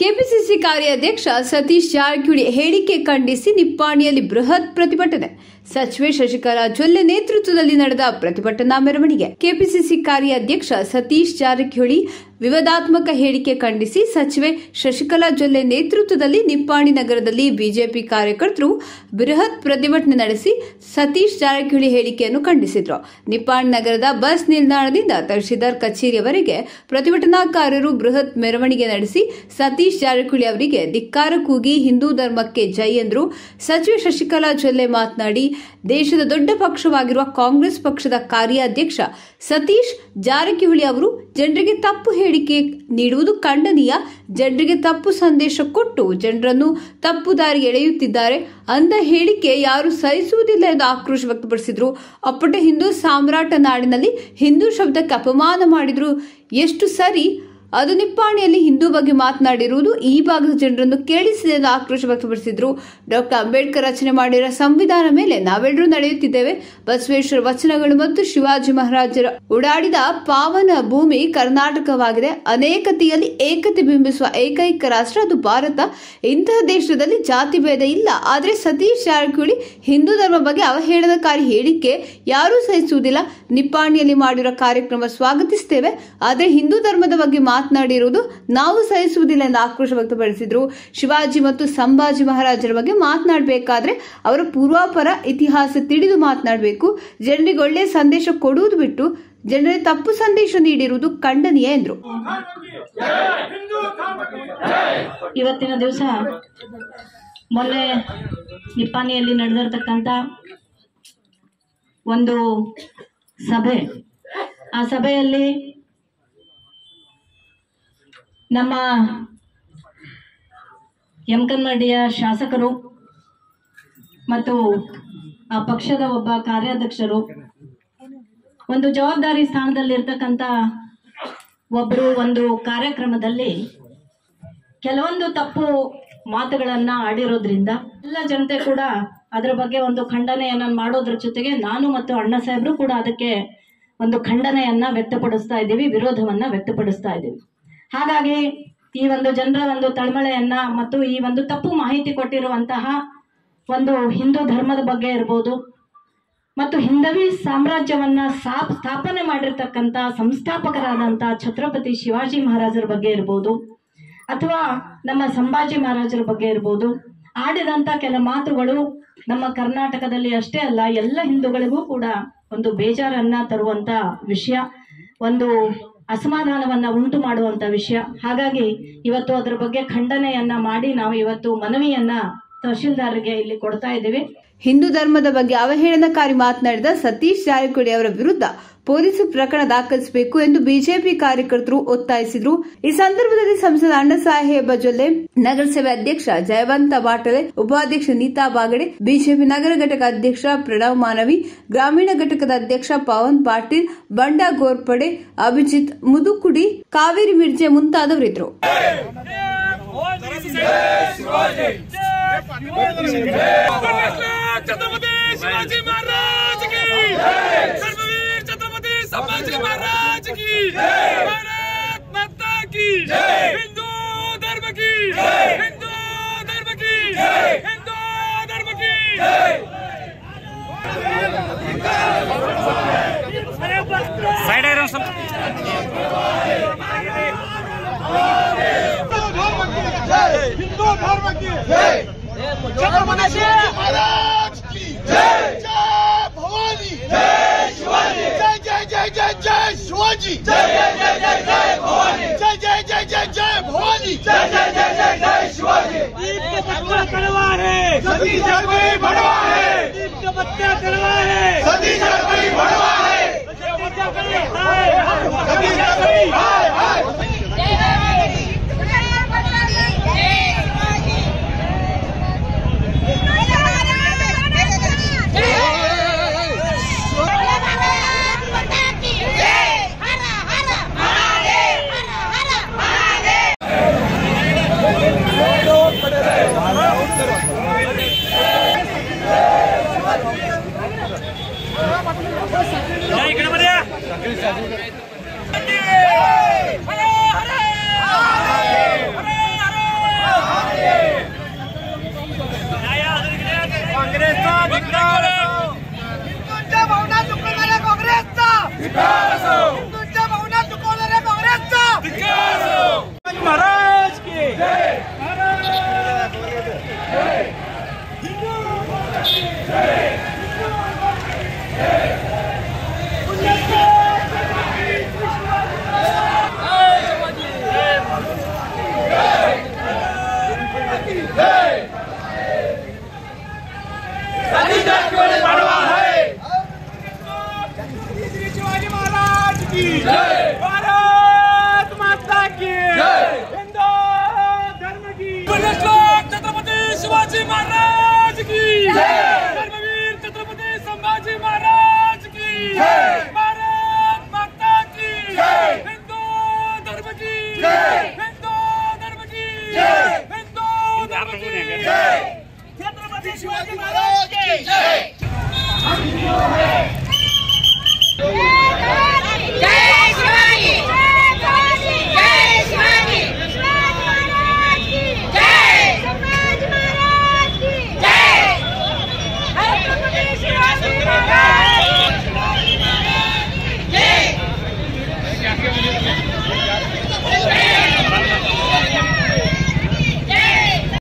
KPCC ಕಾರ್ಯಾಧ್ಯಕ್ಷ ಸತೀಶ್ ಜಾರಕಿಹೊಳಿ ಹೇಳಿಕೆ ಖಂಡಿಸಿ ನಿಪ್ಪಾಣಿಯಲ್ಲಿ ಬೃಹತ್ ಪ್ರತಿಭಟನೆ ಸಚಿವೆ ಶಶಿಕಲಾ ಜೊಲ್ಲೆ ನೇತೃತ್ವದಲ್ಲಿ ನಡೆದ ಪ್ರತಿಭಟನಾ ಮೆರವಣಿಗೆ ಕೆಪಿಸಿಸಿ ಕಾರ್ಯಾಧ್ಯಕ್ಷ ಸತೀಶ್ ಜಾರಕಿಹೊಳಿ ವಿವಾದಾತ್ಮಕ ಹೇಳಿಕೆ ಖಂಡಿಸಿ ಸಚಿವೆ ಶಶಿಕಲಾ ಜೊಲ್ಲೆ ನೇತೃತ್ವದಲ್ಲಿ ನಿಪ್ಪಾಣಿ ನಗರದಲ್ಲಿ ಬಿಜೆಪಿ ಕಾರ್ಯಕರ್ತರು ಬೃಹತ್ ಪ್ರತಿಭಟನೆ ನಡೆಸಿ ಸತೀಶ್ ಜಾರಕಿಹೊಳಿ ಹೇಳಿಕೆಯನ್ನು ಖಂಡಿಸಿದ್ರು ನಿಪ್ಪಾಣಿ ನಗರದ ಬಸ್ ನಿಲ್ದಾಣದಿಂದ ತಹಶೀಲ್ದಾರ್ ಕಚೇರಿಯವರೆಗೆ ಪ್ರತಿಭಟನಾಕಾರರು ಬೃಹತ್ ಮೆರವಣಿಗೆ ನಡೆಸಿ ಸತೀಶ್ ಜಾರಕಿಹೊಳಿ ಅವರಿಗೆ ಧಿಕ್ಕಾರ ಕೂಗಿ ಹಿಂದೂ ಧರ್ಮಕ್ಕೆ ಜೈ ಎಂದ್ರು ಸಚಿವೆ ಶಶಿಕಲಾ ಜೊಲ್ಲೆ ಮಾತನಾಡಿ ದೇಶದ ದೊಡ್ಡ ಪಕ್ಷವಾಗಿರುವ ಕಾಂಗ್ರೆಸ್ ಪಕ್ಷದ ಕಾರ್ಯಾಧ್ಯಕ್ಷ ಸತೀಶ್ ಜಾರಕಿಹೊಳಿ ಅವರು ಜನರಿಗೆ ತಪ್ಪು ಹೇಳಿಕೆ ನೀಡುವುದು ಖಂಡನೀಯ ಜನರಿಗೆ ತಪ್ಪು ಸಂದೇಶ ಕೊಟ್ಟು ಜನರನ್ನು ತಪ್ಪು ದಾರಿ ಎಳೆಯುತ್ತಿದ್ದಾರೆ ಅಂದ ಹೇಳಿಕೆ ಯಾರು ಸಹಿಸುವುದಿಲ್ಲ ಎಂದು ಆಕ್ರೋಶ ವ್ಯಕ್ತಪಡಿಸಿದ್ರು ಅಪ್ಪಟ ಹಿಂದೂ ಸಾಮ್ರಾಟ ನಾಡಿನಲ್ಲಿ ಹಿಂದೂ ಶಬ್ದಕ್ಕೆ ಅಪಮಾನ ಮಾಡಿದ್ರು ಎಷ್ಟು ಸರಿ ಅದು ನಿಪ್ಪಾಣಿಯಲ್ಲಿ ಹಿಂದೂ ಬಗ್ಗೆ ಮಾತನಾಡಿರುವುದು ಈ ಭಾಗದ ಜನರನ್ನು ಕೇಳಿಸಿದೆ ಎಂದು ಆಕ್ರೋಶ ವ್ಯಕ್ತಪಡಿಸಿದ್ರು ಡಾಕ್ಟರ್ ಅಂಬೇಡ್ಕರ್ ರಚನೆ ಮಾಡಿರುವ ಸಂವಿಧಾನ ಮೇಲೆ ನಾವೆಲ್ಲರೂ ನಡೆಯುತ್ತಿದ್ದೇವೆ ಬಸವೇಶ್ವರ ವಚನಗಳು ಮತ್ತು ಶಿವಾಜಿ ಮಹಾರಾಜರ ಓಡಾಡಿದ ಪಾವನ ಭೂಮಿ ಕರ್ನಾಟಕವಾಗಿದೆ ಅನೇಕತೆಯಲ್ಲಿ ಏಕತೆ ಬಿಂಬಿಸುವ ಏಕೈಕ ರಾಷ್ಟ್ರ ಅದು ಭಾರತ ಇಂತಹ ದೇಶದಲ್ಲಿ ಜಾತಿ ಭೇದ ಇಲ್ಲ ಆದರೆ ಸತೀಶ್ ಜಾರಕಿಹೊಳಿ ಹಿಂದೂ ಧರ್ಮ ಬಗ್ಗೆ ಅವಹೇಳನಕಾರಿ ಹೇಳಿಕೆ ಯಾರೂ ಸಹಿಸುವುದಿಲ್ಲ ನಿಪ್ಪಾಣಿಯಲ್ಲಿ ಮಾಡಿರೋ ಕಾರ್ಯಕ್ರಮ ಸ್ವಾಗತಿಸುತ್ತೇವೆ ಆದರೆ ಹಿಂದೂ ಧರ್ಮದ ಬಗ್ಗೆ ಮಾತನಾಡಿರುವುದು ನಾವು ಸಹಿಸುವುದಿಲ್ಲ ಎಂದು ಆಕ್ರೋಶ ವ್ಯಕ್ತಪಡಿಸಿದ್ರು ಶಿವಾಜಿ ಮತ್ತು ಸಂಭಾಜಿ ಮಹಾರಾಜರ ಬಗ್ಗೆ ಮಾತನಾಡಬೇಕಾದ್ರೆ ಅವರ ಪೂರ್ವಾಪರ ಇತಿಹಾಸ ತಿಳಿದು ಮಾತನಾಡಬೇಕು ಜನರಿಗೆ ಒಳ್ಳೆಯ ಸಂದೇಶ ಕೊಡುವುದು ಬಿಟ್ಟು ಜನರಿಗೆ ತಪ್ಪು ಸಂದೇಶ ನೀಡಿರುವುದು ಖಂಡನೀಯ ಎಂದರು ಇವತ್ತಿನ ದಿವಸ ಮೊನ್ನೆ ನಿಪ್ಪಾಣಿಯಲ್ಲಿ ನಡೆದಿರ್ತಕ್ಕಂಥ ಒಂದು ಸಭೆ ಆ ಸಭೆಯಲ್ಲಿ ನಮ್ಮ ಯಮಕನ್ನಡಿಯ ಶಾಸಕರು ಮತ್ತು ಆ ಪಕ್ಷದ ಒಬ್ಬ ಕಾರ್ಯಾಧ್ಯಕ್ಷರು ಒಂದು ಜವಾಬ್ದಾರಿ ಸ್ಥಾನದಲ್ಲಿರ್ತಕ್ಕಂಥ ಒಬ್ಬರು ಒಂದು ಕಾರ್ಯಕ್ರಮದಲ್ಲಿ ಕೆಲವೊಂದು ತಪ್ಪು ಮಾತುಗಳನ್ನ ಆಡಿರೋದ್ರಿಂದ ಎಲ್ಲ ಜನತೆ ಕೂಡ ಅದರ ಬಗ್ಗೆ ಒಂದು ಖಂಡನೆಯನ್ನ ಮಾಡೋದ್ರ ಜೊತೆಗೆ ನಾನು ಮತ್ತು ಅಣ್ಣ ಸಾಹೇಬ್ರು ಕೂಡ ಅದಕ್ಕೆ ಒಂದು ಖಂಡನೆಯನ್ನ ವ್ಯಕ್ತಪಡಿಸ್ತಾ ಇದ್ದೀವಿ ವಿರೋಧವನ್ನ ವ್ಯಕ್ತಪಡಿಸ್ತಾ ಇದ್ದೀವಿ ಹಾಗಾಗಿ ಈ ಒಂದು ಜನರ ಒಂದು ತಳಮಳೆಯನ್ನ ಮತ್ತು ಈ ಒಂದು ತಪ್ಪು ಮಾಹಿತಿ ಕೊಟ್ಟಿರುವಂತಹ ಒಂದು ಹಿಂದೂ ಧರ್ಮದ ಬಗ್ಗೆ ಇರ್ಬೋದು ಮತ್ತು ಹಿಂದವಿ ಸಾಮ್ರಾಜ್ಯವನ್ನ ಸಾ- ಸ್ಥಾಪನೆ ಮಾಡಿರ್ತಕ್ಕಂಥ ಸಂಸ್ಥಾಪಕರಾದಂಥ ಛತ್ರಪತಿ ಶಿವಾಜಿ ಮಹಾರಾಜರ ಬಗ್ಗೆ ಇರ್ಬೋದು ಅಥವಾ ನಮ್ಮ ಸಂಭಾಜಿ ಮಹಾರಾಜರ ಬಗ್ಗೆ ಇರ್ಬೋದು ಆಡಿದಂಥ ಕೆಲ ಮಾತುಗಳು ನಮ್ಮ ಕರ್ನಾಟಕದಲ್ಲಿ ಅಷ್ಟೇ ಅಲ್ಲ ಎಲ್ಲ ಹಿಂದೂಗಳಿಗೂ ಕೂಡ ಒಂದು ಬೇಜಾರನ್ನ ತರುವಂತ ವಿಷಯ ಒಂದು ಅಸಮಾಧಾನವನ್ನ ಉಂಟು ಮಾಡುವಂತ ವಿಷಯ ಹಾಗಾಗಿ ಇವತ್ತು ಅದರ ಬಗ್ಗೆ ಖಂಡನೆಯನ್ನ ಮಾಡಿ ನಾವು ಇವತ್ತು ಮನವಿಯನ್ನ ತಹಶೀಲ್ದಾರ್ಗೆ ಇಲ್ಲಿ ಕೊಡ್ತಾ ಇದ್ದೀವಿ ಹಿಂದೂ ಧರ್ಮದ ಬಗ್ಗೆ ಅವಹೇಳನಕಾರಿ ಮಾತನಾಡಿದ ಸತೀಶ್ ಜಾರಕಿಹೊಳಿ ಅವರ ವಿರುದ್ಧ ಪೊಲೀಸ್ ಪ್ರಕರಣ ದಾಖಲಿಸಬೇಕು ಎಂದು ಬಿಜೆಪಿ ಕಾರ್ಯಕರ್ತರು ಒತ್ತಾಯಿಸಿದರು ಈ ಸಂದರ್ಭದಲ್ಲಿ ಸಂಸದ ಅಣ್ಣಸಾಹೇಬ ಜೊಲ್ಲೆ ನಗರಸಭೆ ಅಧ್ಯಕ್ಷ ಜಯವಂತ ಬಾಟಲೆ ಉಪಾಧ್ಯಕ್ಷ ನೀತಾ ಬಾಗಡೆ ಬಿಜೆಪಿ ನಗರ ಘಟಕ ಅಧ್ಯಕ್ಷ ಪ್ರಣವ್ ಮಾನವಿ ಗ್ರಾಮೀಣ ಘಟಕದ ಅಧ್ಯಕ್ಷ ಪವನ್ ಪಾಟೀಲ್ ಬಂಡಾ ಗೋರ್ಪಡೆ ಅಭಿಜಿತ್ ಮುದುಕುಡಿ ಕಾವೇರಿ ಮಿರ್ಜೆ ಮುಂತಾದವರಿದ್ದರು छत्रपती शिवाजी महाराज की सर्ववीर छत्रपती संभाजी महाराज की भारत माता की हिंदू धर्म की हिंदू धर्म की हिंदू धर्म की साइड आ रहा हूँ हिंदू धर्म की छत्रपति शिवाजी महाराज की जय जय भवानी जय शिवाजी जय जय जय जय जय शिवाजी जय जय जय जय जय भवानी जय जय जय जय जय भवानी जय जय जय जय जय शिवाजी दीप का बच्चा कड़वा है सती जगवी बड़वा है दीप का बच्चा कड़वा है सती जगवी बड़वा है बच्चा कड़वा है सती जगवी हाय हाय जय गणपती शिवाजी महाराज की जय